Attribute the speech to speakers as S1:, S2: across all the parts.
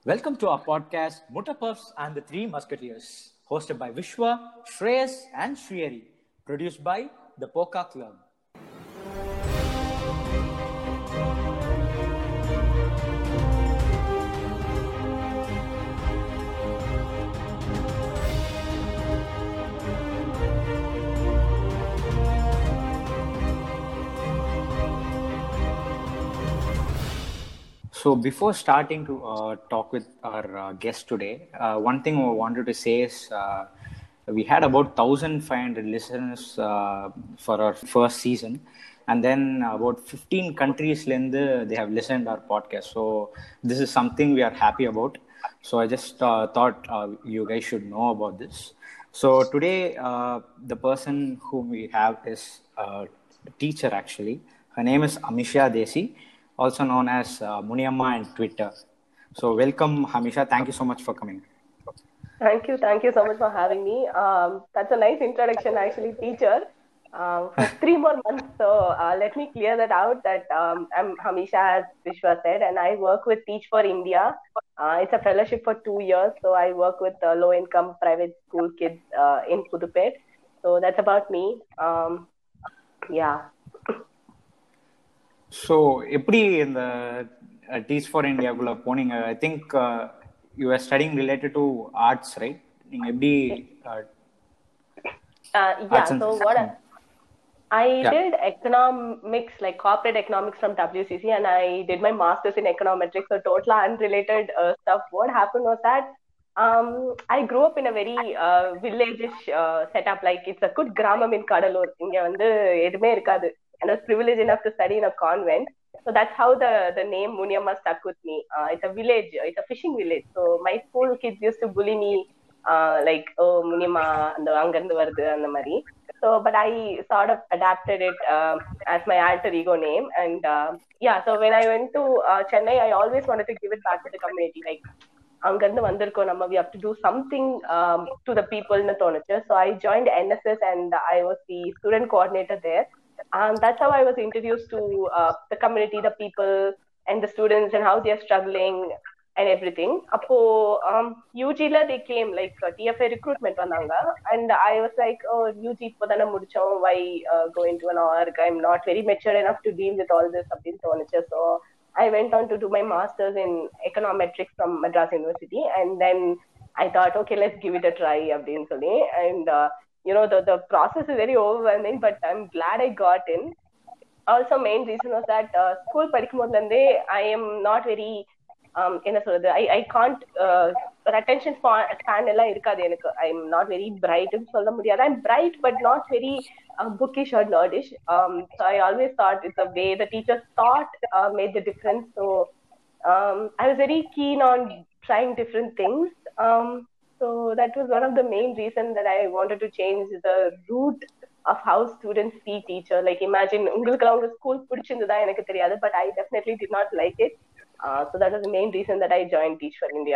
S1: Welcome to our podcast, Mutta Puffs and the Three Musketeers, hosted by Vishwa, Shreyas, and Shriyari, produced by the Poka Club. So, before starting to uh, talk with our uh, guest today, uh, one thing I wanted to say is uh, we had about 1,500 listeners uh, for our first season, and then about 15 countries lende, they have listened our podcast. So, this is something we are happy about. So, I just uh, thought uh, you guys should know about this. So, today, uh, the person whom we have is a teacher actually. Her name is Amisha Desi also known as uh, Muniamma on Twitter. So, welcome, Hamisha. Thank you so much for coming.
S2: Thank you. Thank you so much for having me. Um, that's a nice introduction, actually, teacher. Um, for three more months, so uh, let me clear that out. That um, I'm Hamisha, as Vishwa said, and I work with Teach for India. Uh, it's a fellowship for two years, so I work with uh, low-income private school kids uh, in Pudupet. So that's about me. Um, yeah.
S1: So எப்படி இந்த teach for இந்தியாக்குள்ள போனீங்க I think you are studying related to arts right நீங்க எப்படி
S2: Uh, yeah,
S1: Arts and-
S2: so what I, I
S1: Yeah.
S2: did economics, like corporate economics from WCC, and I did my master's in econometrics, so total unrelated uh, stuff. What happened was that um, I grew up in a very uh, village-ish uh, setup, like it's a good கிராமம் in Kadalur. இங்க வந்து எதுவுமே இருக்காது. And I was privileged enough to study in a convent. So that's how the, the name Muniamma stuck with me. Uh, it's a village, it's a fishing village. So my school kids used to bully me uh, like, oh, Muniamma, அந்த அங்கிருந்து வருது அந்த மாதிரி. So, but I sort of adapted it um, as my alter ego name. And uh, yeah, so when I went to uh, Chennai, I always wanted to give it back to the community. Like, அங்கிருந்து வந்திருக்கோம் நம்ம we have to do something um, to the people னு தோணுச்சு so I joined NSS and I was the student coordinator there and that's how I was introduced to uh, the community the people and the students and how they are struggling and everything அப்போ um, UG ல they came like uh, TFA recruitment வந்தாங்க and I was like oh UG இப்போதானே முடிச்சோம் why uh, go into an org I'm not very mature enough to deal with all this அப்படின்னு தோணுச்சு so I went on to do my master's in econometrics from Madras University, and then I thought, okay, let's give it a try, அப்படின்னு சொல்லி. And uh, you know, the the process is very overwhelming, but I'm glad I got in. Also, main reason was that uh, school படிக்கும் போதுல இருந்தே I am not very um, என்ன சொல்றது I I can't ஒரு attention span எல்லாம் இருக்காது எனக்கு I am not very பிரைட்னு சொல்ல முடியாது I'm bright but not very bookish or nerdish so I always thought it's அ வே the teachers that made the difference so I was very keen on trying different things so that was one of the main reason that I wanted to change the route of how students see teacher like imagine உங்களுக்குலாம் உங்க school பிடிச்சிருந்ததா எனக்கு தெரியாது but I definitely did not like it uh, so that was the main reason that I joined Teach for India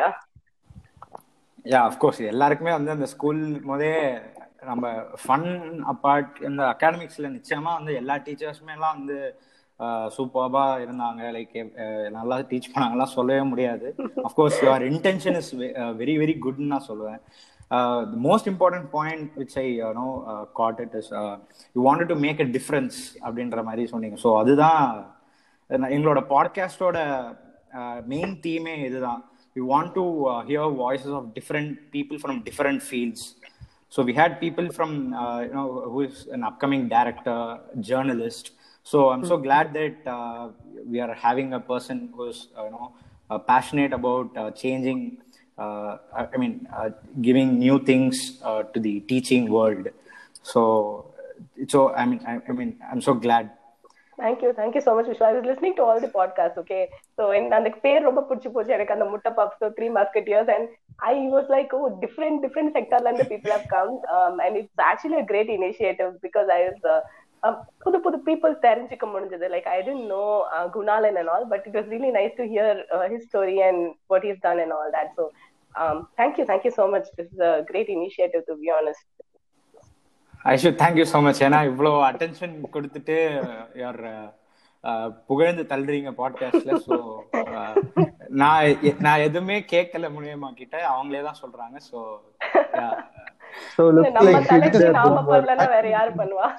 S1: yeah of course எல்லாருக்குமே வந்து அந்த school போதே நம்ம fun apart இந்த அகாடமிக்ஸ்ல நிச்சயமா வந்து எல்லா டீச்சர்ஸுமே எல்லாம் வந்து சூப்பர்பா இருந்தாங்க லைக் நல்லா டீச் பண்ணாங்கலாம் சொல்லவே முடியாது of course your intention is very very குட்னு நான் சொல்லுவேன் most important point which I know got it is you wanted to make a difference அப்படின்ற மாதிரி சொன்னீங்க ஸோ அதுதான் எங்களோட பாட்காஸ்டோட மெயின் தீமே இதுதான் we want to uh, hear voices of different people from different fields so we had people from uh, you know who is an upcoming director journalist so i'm so glad that uh, we are having a person who's uh, you know uh, passionate about uh, changing uh, i I mean uh, giving new things uh, to the teaching world so so i mean I, I mean i'm so glad
S2: Thank you, thank you so much, Vishwa. I was listening to all the podcasts, okay? So, and அந்த பேர் ரொம்ப பிடிச்சி போச்சு எனக்கு அந்த முட்டை puffs three musketeers and I was like oh different different செக்டர்ல இருந்து people have come and it's actually a great initiative because I was புது புது பீப்புள் தெரிஞ்சுக்க முடிஞ்சது like I didn't know Kunalan and all but it was really nice to hear his story and what is done and all that so thank you thank you so much this is a great initiative to be honest
S1: I should thank you so much ஏன்னா இவ்வளோ attention கொடுத்துட்டு your புகழ்ந்து தள்ளுறீங்க பாட்காஸ்ட்ல so நான் நான் எதுவுமே கேட்கல முனியம்மா கிட்ட அவங்களே தான் சொல்றாங்க ஸோ
S3: So looks
S2: நம்ம
S3: like she
S2: தலைக்கு
S3: did her
S2: நாம
S3: homework.
S2: பண்ணலன்னா வேற யாரு பண்ணுவா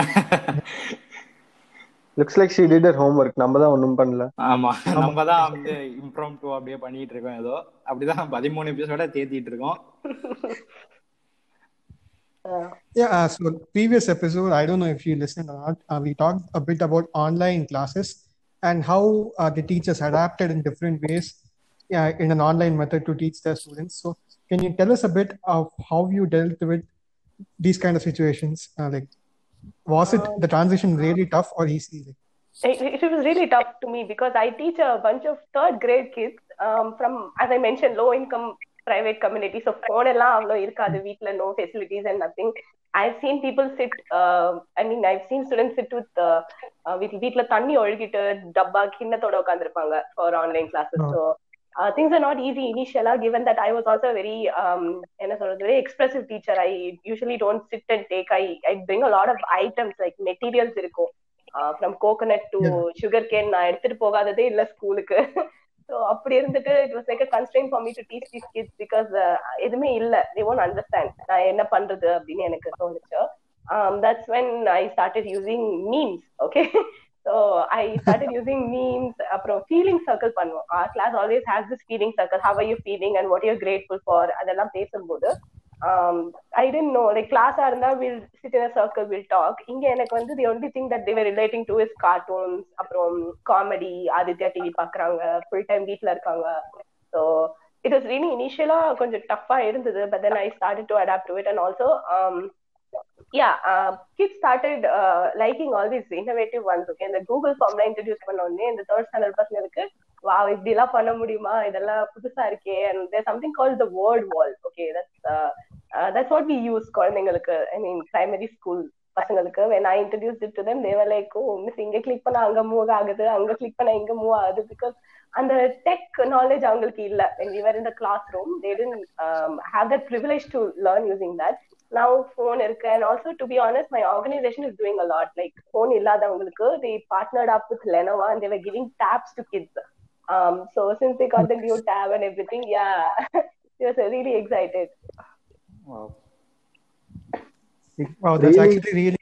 S3: Looks like she did her homework. நம்ம தான் ஒண்ணும் பண்ணல.
S1: ஆமா நம்ம தான் வந்து இம்ப்ரோம்டு அப்படியே பண்ணிட்டு இருக்கோம் ஏதோ அப்படிதான் பதிமூணு எபிசோட தேத்திட்டு இருக்கோம்
S4: Yeah, uh, so previous episode, I don't know if you listened or not, uh, we talked a bit about online classes and how uh, the teachers adapted in different ways uh, in an online method to teach their students. So, can you tell us a bit of how you dealt with these kind of situations? Uh, like, was it the transition really tough or easy? Like,
S2: it, it was really tough to me because I teach a bunch of third grade kids um, from, as I mentioned, low income private community. So phone எல்லாம் அவ்வளோ இருக்காது வீட்ல no facilities and nothing. I've seen people sit, uh, I mean, I've seen students sit with, uh, uh, with வீட்ல தண்ணி ஒழுகிட்டு டப்பா கிண்ணத்தோட உட்காந்துருப்பாங்க for online classes.
S4: Oh.
S2: So uh, things are not easy initially, given that I was also a very, um, என்ன சொல்றது, very expressive teacher. I usually don't sit and take. I, I bring a lot of items like materials இருக்கும். From coconut to
S4: Yeah.
S2: Sugar cane நான் எடுத்துட்டு போகாததே இல்ல ஸ்கூலுக்கு so அப்படி இருந்துட்டு it was like constrain for me to teach these kids because எதுவுமே இல்ல தே ஒன்ட் அண்டர்ஸ்டாண்ட் நான் என்ன பண்றது அப்படின்னு எனக்கு தோணுச்சு that's when I started using memes okay so I started using memes அப்புறம் ஃபீலிங் சர்க்கிள் பண்ணுவோம் class always has this feeling circle how are you feeling and what you grateful for அதெல்லாம் பேசும்போது um, I didn't know like class ஆ இருந்தா we'll sit in a circle we'll talk இங்க எனக்கு வந்து the only thing that they were relating to is cartoons அப்புறம் comedy Aditya TV பாக்குறாங்க full time வீட்ல இருக்காங்க so it was really initially கொஞ்சம் டஃப்பா இருந்தது but then I started to adapt to it and also um, yeah uh, kids started uh, liking all these innovative ones okay இந்த Google ஃபார்ம்ல introduce பண்ண உடனே இந்த third standard பசங்களுக்கு wow இப்படி எல்லாம் பண்ண முடியுமா இதெல்லாம் புதுசா இருக்கே and there's something called the word wall okay that's uh, uh, that's what we use குழந்தைங்களுக்கு ஐ மீன் பிரைமரி ஸ்கூல் பசங்களுக்கு when I introduced it to them they were like oh miss இங்க கிளிக் பண்ணா அங்க move ஆகுது அங்க click பண்ணா இங்க move ஆகுது because அந்த டெக் நாலேஜ் அவங்களுக்கு இல்ல when we were in the classroom they didn't um, have that privilege to learn using that now phone இருக்கு and also to be honest my organization is doing a lot like phone இல்லாதவங்களுக்கு they partnered up with Lenovo and they were giving tabs to kids um so since they got the new tab and everything yeah they was really excited
S1: Wow.
S4: wow, that's
S3: Really?
S4: actually really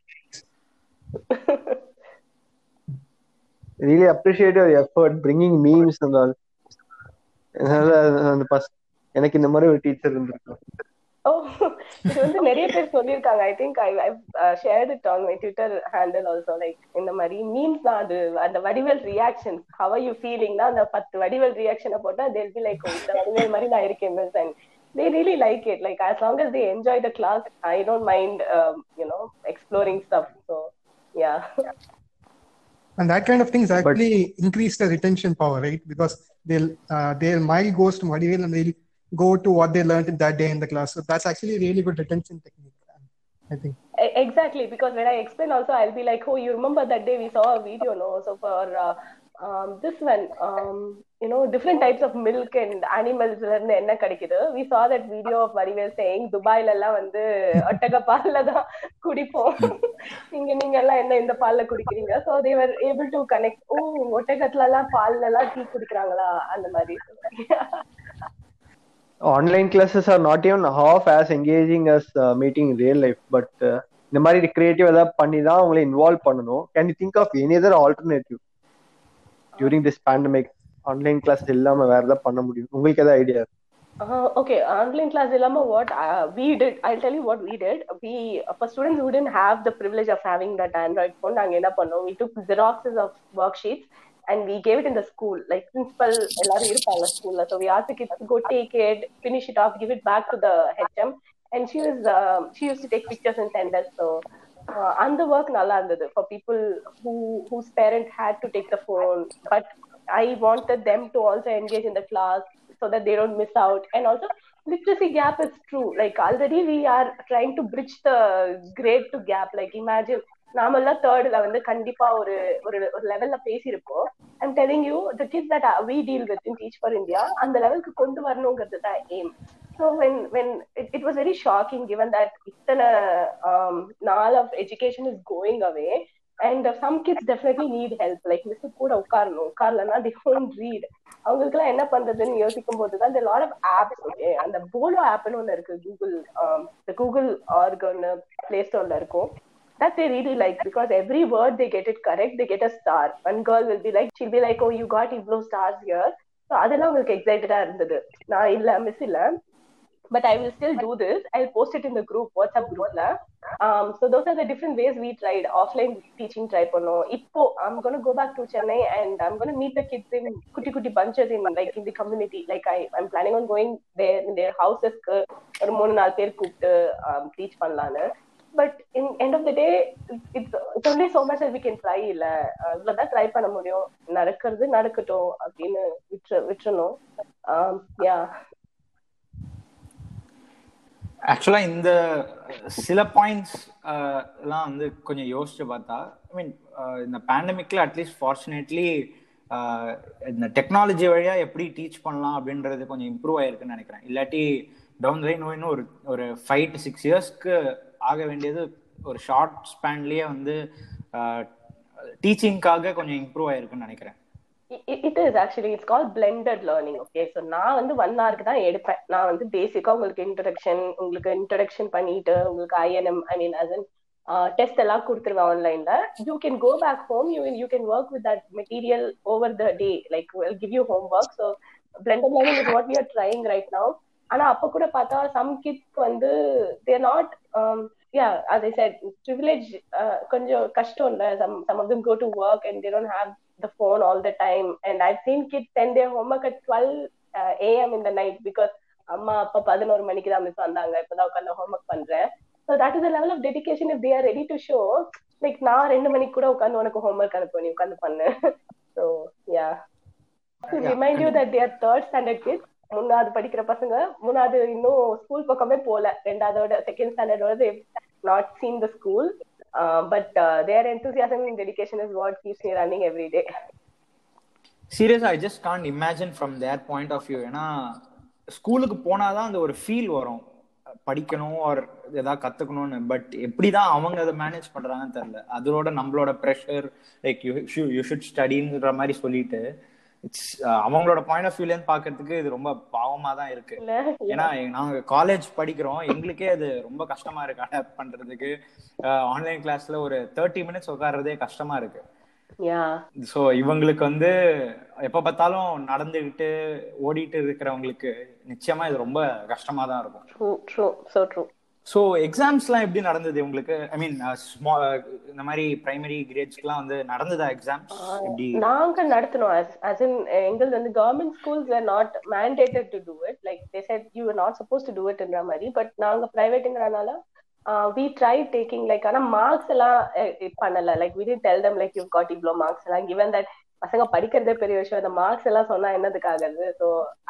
S3: Really appreciate your effort bringing memes and all. அதனால அந்த bus எனக்கு இந்த மாதிரி ஒரு teacher இருந்திருக்கும்
S2: ஓ இது வந்து நிறைய பேர் சொல்லியிருக்காங்க I think I I shared it on my Twitter handle also like இந்த மாதிரி மீம்ஸ் தான் அது அந்த Vadivel reaction how are you ஃபீலிங்னா அந்த பத்து வடிவேல் ரியாக்ஷனை போட்டா தேல் பி லைக் இந்த வடிவேல் மாதிரி நான் இருக்கேன் miss and they really like it like as long as they enjoy the class i don't mind um, you know exploring stuff so yeah
S4: and that kind of things actually increase the retention power, right? Because they'll uh, their mind goes to Vadivel and they'll go to what they learned in that day in the class. So that's actually a really good retention technique, I think.
S2: E- exactly because when i explain also i'll be like oh you remember that day we saw a video no so for uh, um, this one um, you know different types of milk and animals ல இருந்து என்ன கிடைக்குது we saw that video of Vadivel saying துபாய்ல எல்லாம் வந்து ஒட்டக பால்ல தான் குடிப்போம் இங்க நீங்க எல்லாம் என்ன இந்த பால்ல குடிக்கிறீங்க so they were able to connect ஓ ஒட்டகத்துல எல்லாம் பால்ல எல்லாம் டீ குடிக்கிறாங்களா அந்த மாதிரி
S3: online classes are not even half as engaging as meeting real life but இந்த மாதிரி கிரியேட்டிவ் ஏதாவது பண்ணி தான் உங்களை இன்வால்வ் பண்ணணும் can you think of any other alternative during this pandemic online class இல்லாம வேற ஏதாவது பண்ண முடியும் உங்களுக்கு ஏதாவது idea
S2: Uh, okay, online class dilemma. What uh, we did, I'll tell you what we did. We for students who didn't have the privilege of having that Android phone, நாங்க என்ன பண்ணோம்? We took xeroxes of worksheets and we gave it in the school. Like principal எல்லாரும் இருப்பாங்க ஸ்கூல்ல. So we asked the kids to go take it, finish it off, give it back to the HM. And she was um, she used to take pictures and send us. So uh, அந்த work நல்லா இருந்தது for people who whose parent had to take the phone, but I wanted them to also engage in the class so that they don't miss out. And also, literacy gap is true. Like already we are trying to bridge the grade to gap. Like imagine நாமெல்லாம் தேர்ட்ல வந்து கண்டிப்பா ஒரு ஒரு ஒரு லெவல்ல பேசியிருப்போம் I'm telling you the kids that we deal with in Teach For India அந்த லெவலுக்கு கொண்டு வரணுங்கிறது தான் aim so when when it was very shocking given that இத்தனை நாள் of education is going away and some kids definitely need help like miss கூட உட்காரணும் உட்காரலன்னா தி ஹோன் read அவங்களுக்கு எல்லாம் என்ன பண்றதுன்னு யோசிக்கும் போது தான் லாட் ஆஃப் ஆப்ஸ் ஓகே அந்த போலோ ஆப்னு ஒன்று இருக்கு கூகுள் கூகுள் ஆர்க் ஒன்று பிளே ஸ்டோர்ல இருக்கும் that they really like because every word they get it correct, they get a star. One girl will be like, she'll be like, oh, you got Iblo stars here. So அதெல்லாம் உங்களுக்கு எக்ஸைட்டடா இருந்தது நான் இல்ல miss இல்ல but I will still do this I post it in the group WhatsApp குரூப்ல so those are the different ways we tried offline teaching try பண்ணோம் இப்போ I'm gonna go back to Chennai and I'm gonna meet the kids in குட்டி குட்டி bunches in like in the community like I I'm planning on going there in their ஹவுசஸ்க்கு ஒரு மூணு நாலு பேர் கூப்பிட்டு டீச் பண்ணலான்னு but in end of the day it's it's only so much we can try இல்ல இவ்வளவுதான் ட்ரை பண்ண முடியும் நடக்கிறது நடக்கட்டும் அப்படின்னு விட்டுற விட்டுறணும் யா
S1: ஆக்சுவலா இந்த சில பாயிண்ட்ஸ் எல்லாம் வந்து கொஞ்சம் யோசிச்சு பார்த்தா ஐ மீன் இந்த பேண்டமிக்ல அட்லீஸ்ட் ஃபார்ச்சுனேட்லி இந்த டெக்னாலஜி வழியா எப்படி டீச் பண்ணலாம் அப்படின்றது கொஞ்சம் இம்ப்ரூவ் ஆயிருக்குன்னு நினைக்கிறேன் இல்லாட்டி டவுன் லைன் இன்னும் ஒரு ஒரு ஃபைவ் டு சிக்ஸ் இயர்ஸ்க்கு ஆக வேண்டியது ஒரு ஷார்ட் ஸ்பேன்லயே வந்து டீச்சிங்காக கொஞ்சம் இம்ப்ரூவ் ஆயிருக்குன்னு நினைக்கிறேன்
S2: it is actually it's call blended learning okay so நான் வந்து ஒன் ஹவருக்கு தான் எடுப்பேன் நான் வந்து பேசிக்கா உங்களுக்கு இன்ட்ரடக்ஷன் உங்களுக்கு இன்ட்ரடக்ஷன் பண்ணிட்டு உங்களுக்கு ஐஎன்எம் ஐ மீன் அஸ் டெஸ்ட் எல்லாம் கொடுத்துருவேன் ஆன்லைன்ல you can go back home you you can work with that material over the day like will give you home work so blended learning is what we are trying right now ஆனா அப்ப கூட பார்த்தா some kids வந்து தேர் not யா அதை sir privilege கொஞ்சம் கஷ்டம் இல்ல some some of them go to work and they don't have the phone all the time and i've seen kids send their homework at 12 uh, am in the night because அம்மா அப்பா பதினோரு மணிக்கு தான் miss வந்தாங்க இப்பதான் உட்காந்து homework பண்றேன் so that is level of dedication if they are ready to show like நான் ரெண்டு மணிக்கு கூட உட்காந்து உனக்கு ஹோம்ஒர்க் அனுப்பு நீ உட்காந்து பண்ணு so yeah remind you that there third standard kids மூணாவது படிக்கிற பசங்க மூணாவது இன்னும் ஸ்கூல் பக்கமே போல ரெண்டாவதோட செகண்ட் ஸ்டாண்டர்டோட not seen the school Uh, but uh, their enthusiasm and dedication is what keeps me running every day.
S1: சீரியஸா I just can't imagine from their point of view ஏன்னா ஸ்கூலுக்கு போனாதான் அந்த ஒரு ஃபீல் வரும் படிக்கணும் ஒரு ஏதாவது கத்துக்கணும்னு பட் எப்படிதான் அவங்க அதை மேனேஜ் பண்றாங்கன்னு தெரியல அதோட நம்மளோட pressure like you you should ஸ்டடின்ற மாதிரி சொல்லிட்டு இட்ஸ் அவங்களோட பாயிண்ட் ஆஃப் வியூலேருந்து பாக்குறதுக்கு இது ரொம்ப பாவமா தான் இருக்கு ஏன்னா நாங்க காலேஜ் படிக்கிறோம் எங்களுக்கே அது ரொம்ப கஷ்டமா இருக்கு அடாப்ட் பண்றதுக்கு ஆன்லைன் கிளாஸ்ல ஒரு தேர்ட்டி மினிட்ஸ் உட்கார்றதே கஷ்டமா இருக்கு சோ இவங்களுக்கு வந்து எப்ப பார்த்தாலும் நடந்துகிட்டு ஓடிட்டு இருக்கிறவங்களுக்கு நிச்சயமா இது ரொம்ப கஷ்டமா தான் இருக்கும் ஸோ எக்ஸாம்ஸ்லாம் எப்படி நடந்தது உங்களுக்கு ஐ மீன் இந்த மாதிரி பிரைமரி கிரேட்ஸ்க்குலாம் வந்து நடந்ததா எக்ஸாம்ஸ் எப்படி
S2: நாங்க நடத்தணும் அஸ் இன் எங்கள் வந்து government schools are not mandated to do it like they said you are not suppose to do இட்ன்ற மாதிரி பட் நாங்க பிரைவேட்டுங்கிறனால வி ட்ரை டேக்கிங் லைக் ஆனா மார்க்ஸ் எல்லாம் பண்ணல like we tell them like you got இவ்வளோ மார்க்ஸ் எல்லாம் given that பசங்க படிக்கிறதே பெரிய விஷயம் அந்த மார்க்ஸ் எல்லாம் சொன்னா என்னதுக்காகிறது so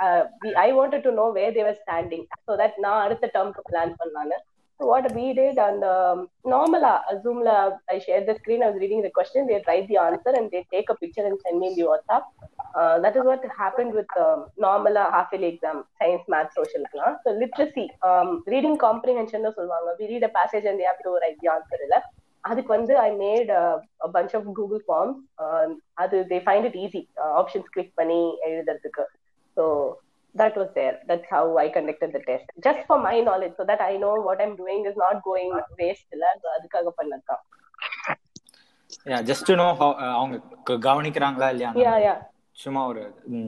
S2: I wanted to know where they're standing so that நான் அடுத்த டேர்ம்க்கு பிளான் பண்ணலான்னு So what we did on the normal uh, Zoom lab, I shared the screen. I was reading the question. They write the answer and they take a picture and send me in the WhatsApp. Uh, that is what happened with um, normal uh, half yearly exam, science, math, social class. So literacy, um, reading comprehension சொல்லுவாங்க. We read a passage and they have to write the answer. இல்ல அதுக்கு வந்து I made a bunch of Google forms அது they find it easy options click பண்ணி எழுதுறதுக்கு so that was there. That's how I conducted the test. Just for my knowledge, so that I know what I'm doing is not going waste. அதுக்காக பண்ணதுதான்
S1: yeah just no அவங்க கவனிக்கிறாங்களா இல்லையா
S2: Yeah, yeah.
S1: சும்மா ஒரு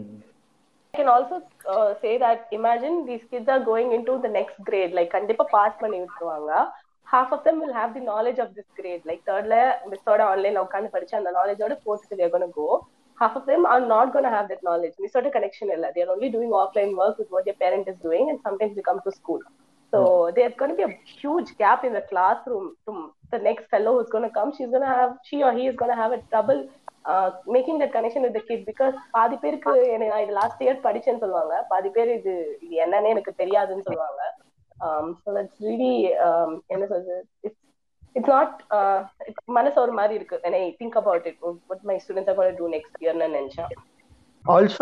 S2: I can also uh, say that imagine these kids are going into the next grade, like கண்டிப்பா pass பண்ணி விட்டுருவாங்க half of them will have the knowledge of this grade. Like thirdல மிஸ்ஸோட ஆன்லைன்ல உட்காந்து படிச்சு அந்த நாலேஜோட ஃபோர்த்துக்கு they're going to go. half of them are not going to have that knowledge. We sort of connection illa. They are only doing offline work with what their parent is doing, and sometimes they come to school. So there's going to be a huge gap in the classroom. From the next fellow who's going to come, she's going to have, she or he is going to have a trouble uh, making that connection with the kid because பாதி பேருக்கு எனக்கு இது last year படிச்சேன்னு சொல்லுவாங்க பாதி பேர் இது இது என்னன்னு எனக்கு தெரியாதுன்னு சொல்லுவாங்க ஸோ தட்ஸ் ரியலி என்ன சொல்றது இட்ஸ் இட்ஸ் நாட் மனசு ஒரு மாதிரி இருக்கு and I think about it what my students are going to do next year னு நினைச்சேன்
S3: also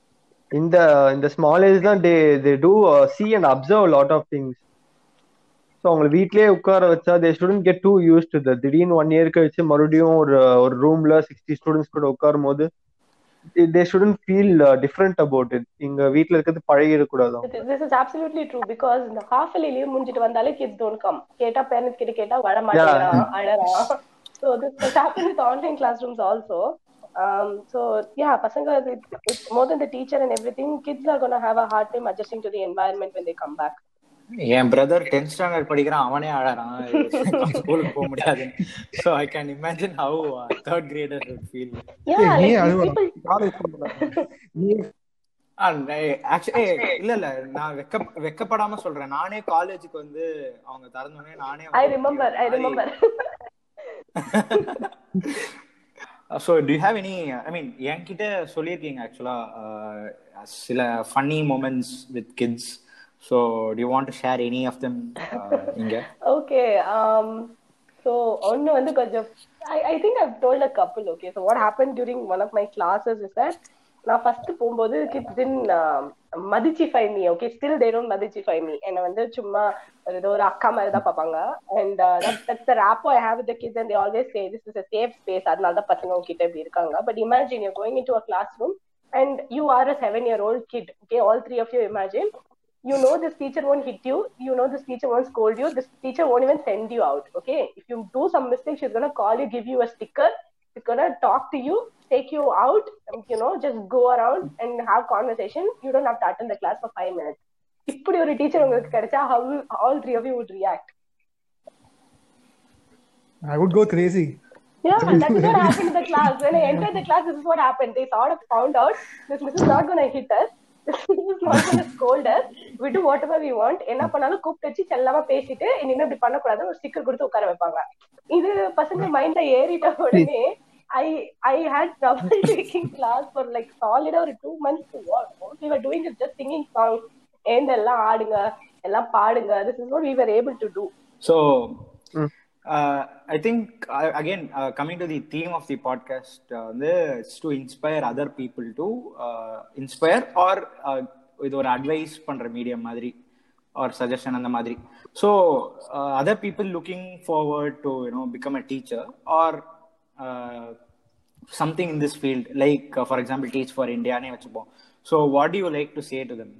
S3: in the in the small age தான் they they do uh, see and observe a lot of things so அவங்களை வீட்லயே உட்கார வச்சா they student get to use to திடீர்னு one year கழிச்சு மறுபடியும் ஒரு ஒரு ரூம்ல சிக்ஸ்டி ஸ்டூடெண்ட்ஸ் கூட உட்காரும் போது they student feel different about it இங்க வீட்ல இருக்கிறது பழகிடக்கூடாது அவங்க.
S2: This this is absolutely true because இந்த half yearly leave முடிஞ்சிட்டு வந்தாலே kids don't come. கேட்டா parents கிட்ட கேட்டா வர மாட்டேங்கிறான் அழறான். So this this happens with online classrooms also. Um, so yeah, பசங்க it, it's more than the teacher and everything. Kids are gonna have a hard time adjusting to the environment when they come back.
S1: என் brother tenth standard படிக்கிறான் அவனே அழறான் ஸ்கூலுக்கு போக முடியாது so I can imagine how third grader feel
S2: Yeah,
S4: ஏய், நீ
S2: like
S4: அழுவலாம்.
S2: people.
S4: யாரும் இருக்க மாட்டாங்க. நீ
S1: ஆக்சுவலி இல்ல இல்ல நான் வெக்க வெக்கப்படாம சொல்றேன் நானே காலேஜுக்கு வந்து அவங்க திறந்தோடனே நானே
S2: I remember. I remember.
S1: So do have any I mean என்கிட்ட சொல்லியிருக்கீங்க ஆக்சுவலா சில funny moments with kids so do you want to share any of them இங்க
S2: Okay. Um. So ஒன்னு வந்து கொஞ்சம் I I think I've told a couple. Okay. So what happened during one of my classes is that நான் first போகும்போது kids didn't um, மதிச்சிஃபை me okay still they don't மதிச்சிஃபை me என்னை வந்து சும்மா ஒரு ஏதோ ஒரு அக்கா மாதிரி தான் பார்ப்பாங்க and that's the rapport I have with kids and they always say this is a safe space அதனால தான் பசங்க உங்ககிட்ட இப்படி இருக்காங்க but imagine you going in to a classroom and you are a seven year old kid okay all three of you imagine you know this teacher won't hit you you know this teacher won't scold you this teacher won't even send you out okay if you do some mistake she's gonna call you give you a sticker she's gonna talk to you take you out and, you know just go around and have conversation you don't have to attend the class for five minutes இப்படி ஒரு teacher உங்களுக்கு கிடைச்சா how will all three of you would react
S4: I would go crazy.
S2: Yeah, that is what happened in the class. When I entered the class, this is what happened. They sort of found out this miss is not going to hit us. This is not going to scold us. We do whatever we want. என்ன பண்ணாலும் கூப்பிட்டு வச்சு செல்லமா பேசிட்டு இனிமே இப்படி பண்ணக்கூடாது ஒரு ஸ்டிக்கர் கொடுத்து உட்கார வைப்பாங்க இது பசங்க மைண்ட்ல ஏறிட்ட உடனே I I had trouble taking class for like சாலிடா ஒரு two months what we were doing is just singing song ஏந்த எல்லாம் ஆடுங்க எல்லாம் பாடுங்க this is what we were able to do
S1: So, uh, I think uh, again uh, coming to the theme of the podcast, uh, the- it's to inspire other people to uh, inspire or uh, இது ஒரு advice பண்ற medium மாதிரி R suggestion அந்த மாதிரி so other people looking forward to you know become a teacher or something in this field like for example Teach For இந்தியானே வச்சுப்போம் so what you like to say to them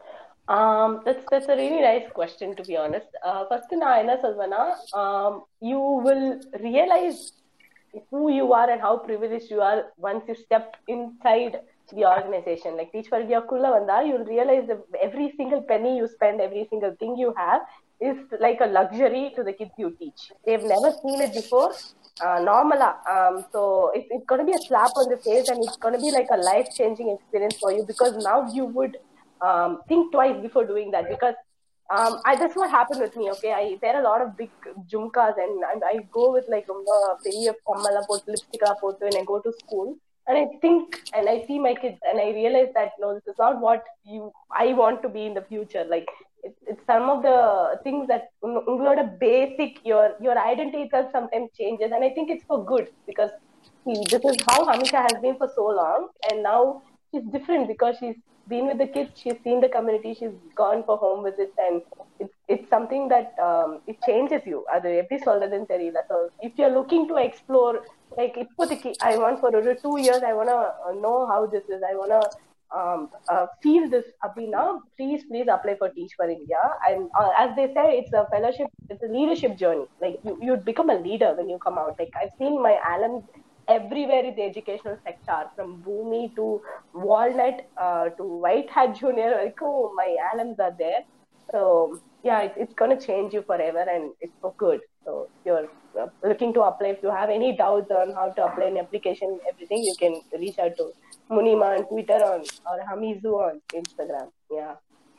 S2: Um, that's that's a really nice question to be honest. Uh, first, நான் என்ன சொல்வேன்னா um, you will realize who you are and how privileged you are once you step inside the organization. Like Teach for India kulla vanda, you'll realize that every single penny you spend, every single thing you have is like a luxury to the kids you teach. They've never seen it before. Uh, normal. Um, so it, it's going to be a slap on the face and it's going to be like a life changing experience for you because now you would um, think twice before doing that because um, I, that's what happened with me. Okay, I there are a lot of big jumkas and, and I go with like ரொம்ப பெரிய கம்மலா போட்டு லிப்ஸ்டிக்கா போட்டு and I go to school and I think and I see my kids and I realize that no, this is not what you I want to be in the future. Like it's, it's some of the things that உங்க- உங்களோட basic your your identity itself sometimes changes and I think it's for good because see, this is how Hamisha has been for so long and now she's different because she's been with the kids, she's seen the community, she's gone for home visits, and it's it's something that um, it changes you. அது எப்படி சொல்றதுன்னு தெரியல. So if you're looking to explore, like இப்போதைக்கு I want for ஒரு two years, I wanna uh, know how this is. I wanna um, uh, feel this அப்படின்னா please please apply for Teach for India. And uh, as they say, it's a fellowship, it's a leadership journey. Like you you become a leader when you come out. Like I've seen my alums everywhere in the educational sector, from Boomi to Walnut uh, to White Hat Junior, varaikkum my alums are there. So yeah, it, it's going to change you forever, and it's for good. So if you're uh, looking to apply, if you have any doubts on how to apply an application, everything, you can reach out to Munima on Twitter on or Hamizu on Instagram. Yeah.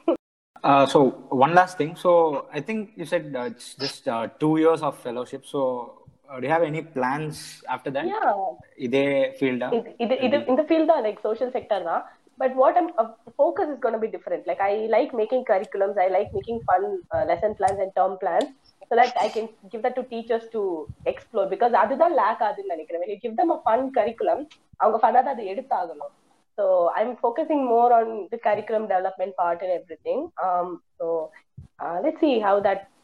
S1: Uh, so one last thing. So I think you said uh, it's just uh, two years of fellowship. So uh, do you have any plans after that?
S2: Yeah.
S1: இதே ஃபீல்டா
S2: இது இது இது இந்த field தான் like social sector தான் but what I'm focus is gonna be different like I like making curriculums I like making fun lesson plans and term plans so that I can give that to teachers to explore because அதுதான் lack ஆகுதுன்னு நினைக்கிறேன் when you give them a fun curriculum அவங்க ஃபன்னாக தான் அதை எடுத்தாகணும் so I'm focusing more on the curriculum development part and everything so let see how that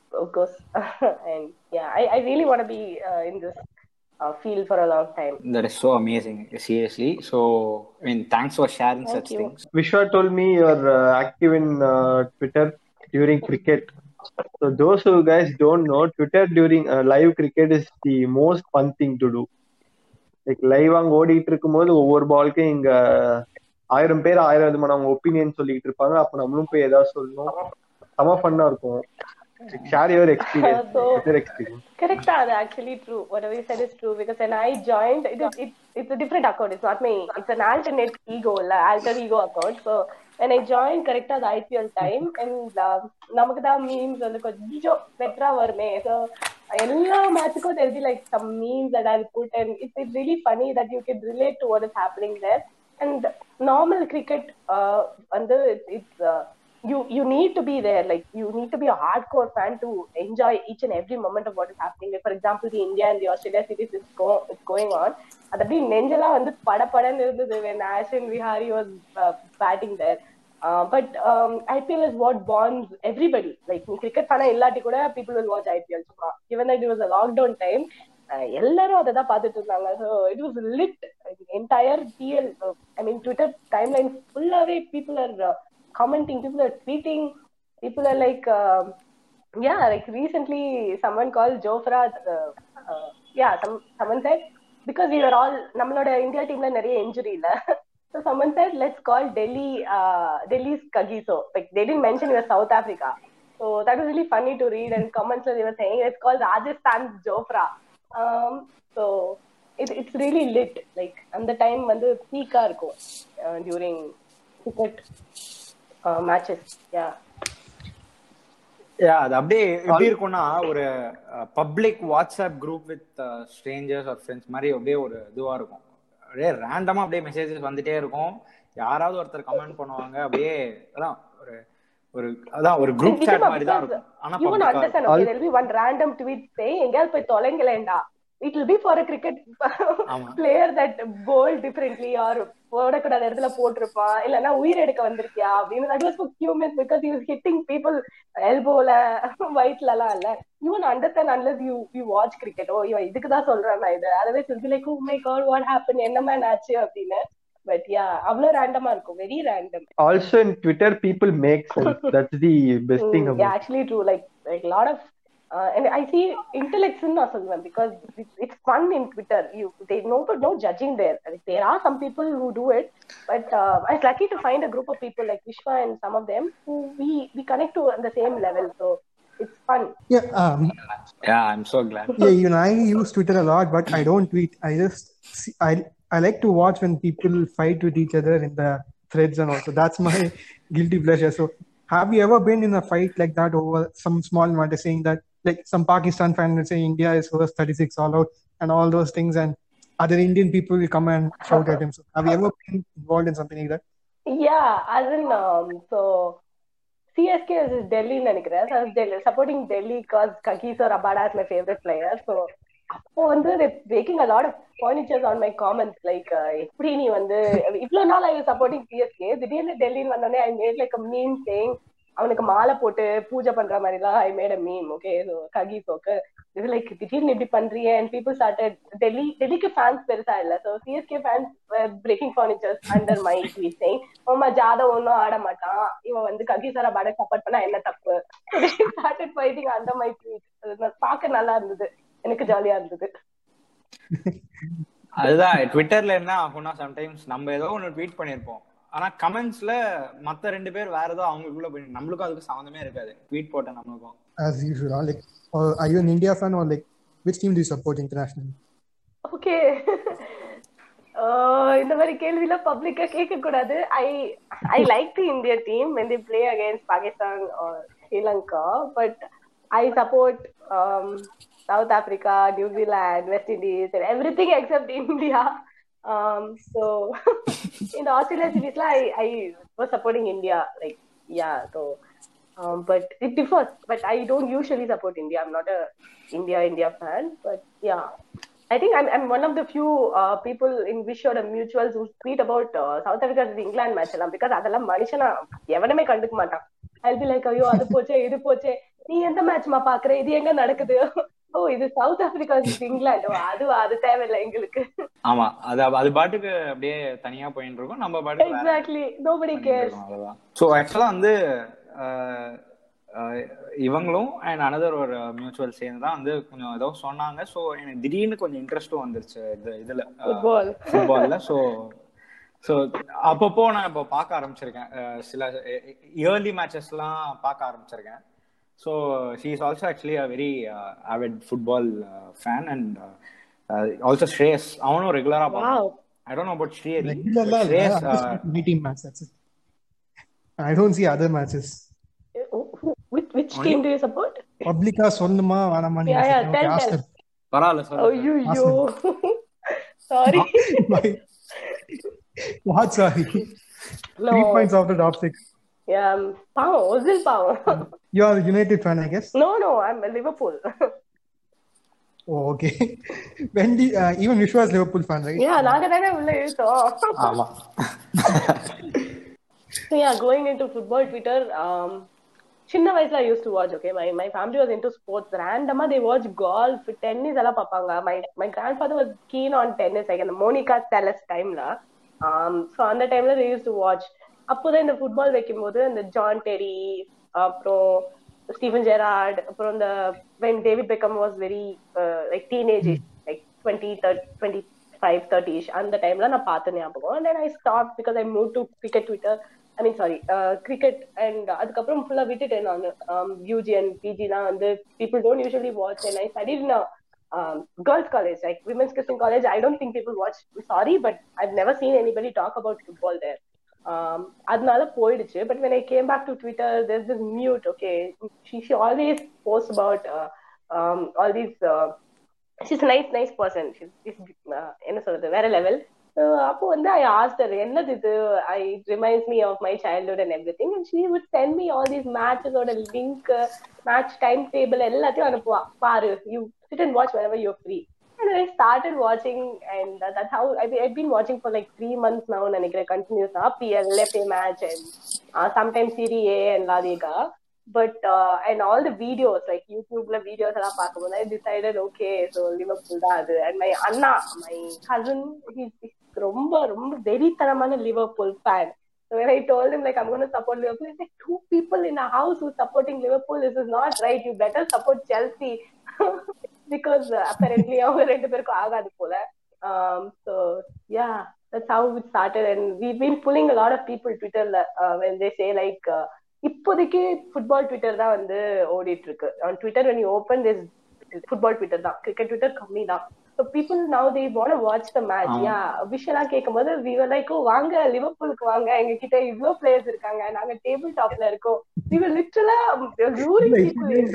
S2: of course. and yeah, I, I really want to be uh, in this uh, field for a long time.
S1: That is so amazing, seriously. So, I mean, thanks for sharing
S2: Thank
S1: such
S2: you.
S1: things.
S3: Vishwa told me you're uh, active in uh, Twitter during cricket. So those who guys don't know, Twitter during uh, live cricket is the most fun thing to do. Like live அங்க ஓடிட்டு இருக்கும்போது ஒவ்வொரு பாலுக்கும் இங்க ஆயிரம் பேர் ஆயிரம் விதமான அவங்க ஒப்பீனியன் சொல்லிட்டு இருப்பாங்க அப்ப நம்மளும் போய் ஏதாவது சொல்லணும் செம ஃபன்னா இருக்கும் share your experience
S2: So-
S3: Twitter experience
S2: Correct, that's actually true. Whatever you said is true because when I joined, it, is- it, it's a different account. It's not me. It's an alternate ego, la- alter ego account. So when I joined, correct, the IPL time and uh, நமக்கு தான் memes வந்து கொஞ்சம் பெட்டரா வருமே. So எல்லா மேட்சுக்கும் there will be like some memes that I'll put and it's, it's really funny that you can relate to what is happening there. And normal cricket, uh, வந்து it's, it's uh, you you need to be there like you need to be a hardcore fan to enjoy each and every moment of what is happening like for example the india and the australia series is go is going on அது அப்படியே நெஞ்செல்லாம் வந்து படபடன்னு இருந்தது when ashwin vihari was uh, batting there uh, but um, IPL is what bonds everybody. Like நீ cricket fan இல்லாட்டி கூட people will watch IPL சும்மா. Given that it was a lockdown time, uh, எல்லாரும் அதை தான் பார்த்துட்டு இருந்தாங்க. So it was lit. Entire TL, uh, I mean Twitter timeline ஃபுல்லாவே people are uh, commenting, people are tweeting, people are like, uh, yeah, like recently someone called Jofra, uh, uh, yeah, some, someone said, because we were all, நம்மளோட India டீம்ல நிறைய injury இல்ல So someone said, let's call Delhi, uh, Delhi's Kagiso. Like they didn't mention it was South Africa. So that was really funny to read. And comments they were saying, let's call Rajasthan's Jofra. Um, so it, it's really lit. Like அந்த time வந்து பீக்கா இருக்கும் uh, during cricket uh, matches. Yeah.
S1: Yeah, அது அப்படியே எப்படி இருக்கும்னா ஒரு public WhatsApp group with strangers or friends மாதிரி அப்படியே ஒரு இதுவா இருக்கும் அப்படியே ரேண்டமா அப்படியே மெசேஜஸ் வந்துட்டே இருக்கும் யாராவது ஒருத்தர் கமெண்ட் பண்ணுவாங்க அப்படியே அதான் ஒரு ஒரு அதான் ஒரு குரூப்
S2: நிஜமா,
S1: சாட் மாதிரி தான்
S2: because
S1: இருக்கும் ஆனா
S2: you won't
S1: பப்ளிக்கா
S2: understand. Okay, there'll be one random tweet saying, எங்கேயாவது போய் தொலைங்களேண்டா. It will be for a cricket
S1: ஆமா.
S2: player that bowled differently or போடக்கூடாத இடத்துல போட்டிருப்பான் இல்லைன்னா உயிர் எடுக்க வந்திருக்கியா அப்படின்னு that was for humans because he was hitting people elbowல வயிற்றுல எல்லாம் இல்ல you won't understand unless you you watch cricket ஓ இவன் இதுக்கு தான் சொல்றான் நான் இது அதவே சொல்லி like oh my god what happened என்ன மேன் ஆச்சு அப்படின்னு பட் யா அவ்வளவு ரேண்டமா இருக்கும் very random
S3: also in Twitter people make sense that's the best thing
S2: Mm, yeah, actually true. Like like a lot of uh, and I see intellects in Asalman because it's, it's fun in Twitter. You they no no judging there. Like, there are some people who do it, but uh, I was lucky to find a group of people like Vishwa and some of them who we we connect to on the same level. So it's fun.
S4: Yeah, um,
S1: yeah I'm so glad
S4: yeah, even I use Twitter a lot, but I don't tweet. I just see, I I like to watch when people fight with each other in the threads and also that's my guilty pleasure. So, have you ever been in a fight like that over some small matter, saying that like some Pakistan fan will say India is first 36 all out and all those things, and other Indian people will come and shout at him. So, have you ever been involved in something like that?
S2: Yeah, as in um, so CSK is Delhi நினைக்கிறேன். So I was Delhi, supporting Delhi because Kakis or Abada is my favorite player. So அப்போ வந்து they breaking a lot of furnitures on my comments like uh, எப்படி நீ வந்து இவ்வளவு நாள் ஐ supporting CSK திடீர்னு டெல்லின்னு வந்தோடனே I made like meme saying அவனுக்கு மாலை போட்டு பூஜை பண்ற மாதிரி எல்லாம் I made a meme okay so ககிசோக்கு இது லைக் திடீர்னு இப்படி பண்றீங்க அண்ட் பீப்புள் ஸ்டார்டட் டெல்லி டெல்லிக்கு ஃபேன்ஸ் பெருசா இல்ல so CSK fans breaking furnitures under my tweet saying ஆமா ஜாதவ் ஒன்னும் ஆட மாட்டான் இவன் வந்து ககிசாரா பாட சப்போர்ட் பண்ணா என்ன தப்பு started fighting under my tweet பார்க்க நல்லா இருந்தது எனக்கு ஜாலியா இருந்தது
S1: அதுதான் ட்விட்டர்ல என்ன ஆகும்னா சம்டைம்ஸ் நம்ம ஏதோ ஒன்னு ட்வீட் பண்ணிருப்போம் ஆனா கமெண்ட்ஸ்ல மத்த ரெண்டு பேர் வேற ஏதோ அவங்களுக்குள்ள போய் நம்மளுக்கும் அதுக்கு சம்மந்தமே இருக்காது ட்வீட் போட்ட நம்மளுக்கும்
S4: As usual, huh? like, or are you an India fan or like which team do you support internationally?
S2: Okay இந்த மாதிரி கேள்விலாம் பப்ளிக்கா கேட்க கூடாது I I like the India team when they play against Pakistan or Sri Lanka but I support South Africa New Zealand West Indies and everything except India um so in the australia series la, i i was supporting india like yeah so um, but it differs. But I don't usually support India. I'm not a India India fan. But yeah, I think I'm I'm one of the few uh, people in which showed a mutuals who tweet about uh, South Africa versus England match எல்லாம் because அதெல்லாம் மனுஷனா எவனுமே கண்டுக்க மாட்டான் I'll be like ஐயோ அது போச்சே இது போச்சே நீ எந்த மேட்ச்மா பாக்குற இது எங்க நடக்குது ஓ இது சவுத் ஆப்பிரிக்கா இங்கிலாந்து அதுவா அது தேவையில்லை எங்களுக்கு
S1: ஆமா அது அது பாட்டுக்கு அப்படியே தனியா போயிட்டு இருக்கும் நம்ம பாட்டுக்கு வேற
S2: எக்ஸாக்ட்லி நோபடி
S1: பண்ணிட்டு
S2: கேர்ஸ்
S1: இருக்கோம், அவ்வளவுதான் ஸோ ஆக்சுவலா வந்து அஹ், அஹ், இவங்களும் அண்ட் அனதர் ஒரு மியூச்சுவல் சேர்ந்து தான் வந்து கொஞ்சம் ஏதோ சொன்னாங்க ஸோ எனக்கு திடீர்னு கொஞ்சம் இன்ட்ரெஸ்ட்டும் வந்துருச்சு இது இதுல
S2: ஃபுட்பால்
S1: ஃபுட்பால்ல ஸோ ஸோ அப்பப்போ நான் இப்போ பார்க்க ஆரம்பிச்சிருக்கேன் அஹ், சில இயர்லி மேட்சஸ்லாம் பார்க்க ஆரம்பிச்சிருக்கேன் so she is also actually a very avid football fan and also Shreyas அவனும் ரெகுலரா பார்ப்பான்
S2: wow
S1: I don't know about Srihari
S4: Regular இல்ல,
S1: ஸ்ரேஸ்
S4: I'm just any team match, that's it. I don't see other matches.
S2: which which team do you support
S4: பப்ளிக்கா சொல்லணுமா வேணாமான்னு
S2: Yeah, yeah,
S4: யோசிக்கிறேன்.
S2: tell,
S4: Okay,
S2: tell.
S4: Arsenal.
S1: பரவாயில்ல சொல்லுங்க
S2: ஐயோ sorry
S4: My- What, sorry?
S2: No.
S4: Three points out of top six.
S2: yeah பாவம் Ozil பாவம்
S4: You are a United fan, I guess.
S2: no no i'm a liverpool
S4: Oh, okay. when the, uh, even Vishwa is Liverpool fan, right?
S2: yeah நாங்க தானே உள்ள இழுத்தோம்
S1: ஆமா
S2: So yeah, going into football, Twitter. Um, சின்ன வயசுல I used to watch. Okay, my my family was into sports. Randomly they watch golf, tennis எல்லாம் பார்ப்பாங்க. My my grandfather was keen on tennis, like இந்த Monica Seles டைம்ல. Um, so அந்த டைம்ல they used to watch. அப்போதான் இந்த football வைக்கும்போது இந்த ஜான் டெரி அப்புறம் ஸ்டீஃபன் ஜெரார்ட் அப்புறம் இந்த when David Beckham was very like teenage like twenty twenty five thirtyish அந்த டைம்ல நான் பார்த்த ஞாபகம் and then I stop because I move to cricket Twitter I mean sorry cricket and அதுக்கப்புறம் ஃபுல்லா விட்டுட்டேன் நான் யூஜி அண்ட் பிஜி தான் வந்து people don't usually watch and I studied girls college like women's Christian college I don't think people watch sorry but I never seen anybody talk about football there um அதனால போயிடுச்சு but when i came back to twitter there's this mute okay she she always posts about uh, um all these uh, she's a nice nice person she's, she's uh, என்ன சொல்றது வேற level அப்போ வந்து ஐ ஆஸ்டர் என்னது இது I reminds me of my childhood and everything and she would send me all these மேட்சஸோட link match time table எல்லாத்தையும் அனுப்புவா பாரு you sit and watch whenever you're free and I started watching, and that, that's how I've, I've been watching for like three months now. And I continuous PL, FA match, and uh, sometimes Serie A and La Liga. But uh, and all the videos, like YouTube la videos, எல்லாம் பார்க்கும்போது I decided, okay, so Liverpool தான் அது. And my Anna, my cousin, he's he's ரொம்ப ரொம்ப வெறித்தனமான Liverpool fan. So when I told him like I'm going to support Liverpool, he's like two people in a house who's supporting Liverpool. This is not right. You better support Chelsea because uh, apparently அவங்க ரெண்டு பேருக்கும் ஆகாது போல. Um, so yeah, that's how it started, and we've been pulling a lot of people Twitterல uh, when they say like uh, இப்போதைக்கு football Twitter தான் வந்து ஓடிட்டு இருக்கு on Twitter when you open this football Twitter தான் cricket Twitter கம்மி தான் so people now they want watch the match
S1: ஆமா.
S2: யா விஷயம்லாம் கேட்கும்போது வி வர் லைக் வாங்க லிவர்பூலுக்கு வாங்க எங்க கிட்ட இவ்ளோ பிளேயர்ஸ் இருக்காங்க நாங்க டேபிள் டாப்ல இருக்கோம் வி வர் லிட்டரலா லூரிங் பீப்புள்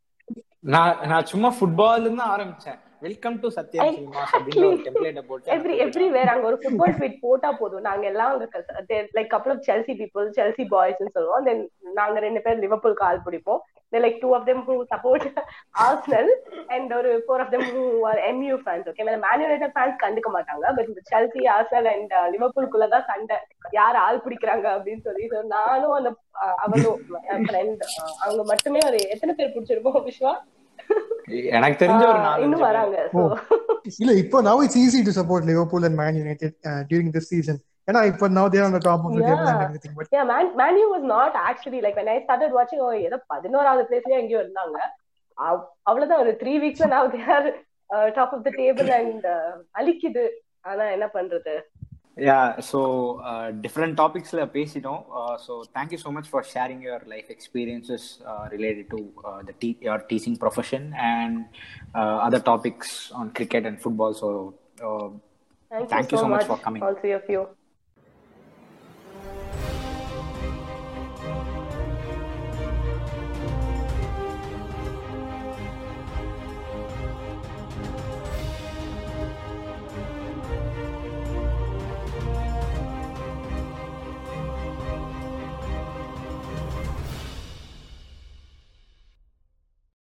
S1: நான் நான் சும்மா ஃபுட்பால்ல இருந்து ஆரம்பிச்சேன் வெல்கம் டு சத்யா சினிமாஸ் அப்படின்னு ஒரு டெம்ப்ளேட்ட போட்டு
S2: எவ்ரி எவ்ரிவேர் அங்க ஒரு ஃபுட்பால் ட்வீட் போட்டா போதும் நாங்க எல்லாம் அங்க like couple of Chelsea people Chelsea பாய்ஸ்னு சொல்லுவோம் தென் நாங்க ரெண்டு பேர் லிவர்பூல் கால் பிடிப்போம் like two of them who support Arsenal and ஒரு four of them who are MU fans okay Man United fans கண்டுக்க மாட்டாங்க பட் இந்த செல்சி ஆர்சனல் அண்ட் லிவர்பூல்குள்ள தான் சண்டை யார் ஆள் பிடிக்கிறாங்க அப்படின்னு சொல்லி So நானும் அந்த அஹ், அவளும் ஃப்ரெண்ட் அவங்க மட்டுமே ஒரு எத்தனை பேர் பிடிச்சிருக்கோம் விஸ்வா
S1: எனக்கு தெரிஞ்ச ஒரு
S2: ஆஹ்,
S1: நாலு
S2: இன்னும் வராங்க So,
S4: இல்ல இப்போ now it's easy to support Liverpool and Man United uh, during this season. ஏன்னா இப்போ now they're on the top of the table and
S2: Yeah.
S4: everything. But
S2: yeah man man u was not actually like when i started watching oh ஏதோ பதினோராவது பிளேஸ்லயே எங்கேயோ இருந்தாங்க அவ்- அவ்வளவுதான் ஒரு three வீக்ஸ்ல now they are uh, top of the table and uh, அலிக்குது ஆனா என்ன பண்றது
S1: யா ஸோ டிஃப்ரெண்ட் டாபிக்ஸில் பேசிட்டோம் so thank you so much for sharing your life experiences related to the டீ your teaching profession and other topics on cricket and football so
S2: thank,
S1: Thank
S2: you
S1: you
S2: so
S1: so much
S2: much
S1: for coming.
S2: all three of you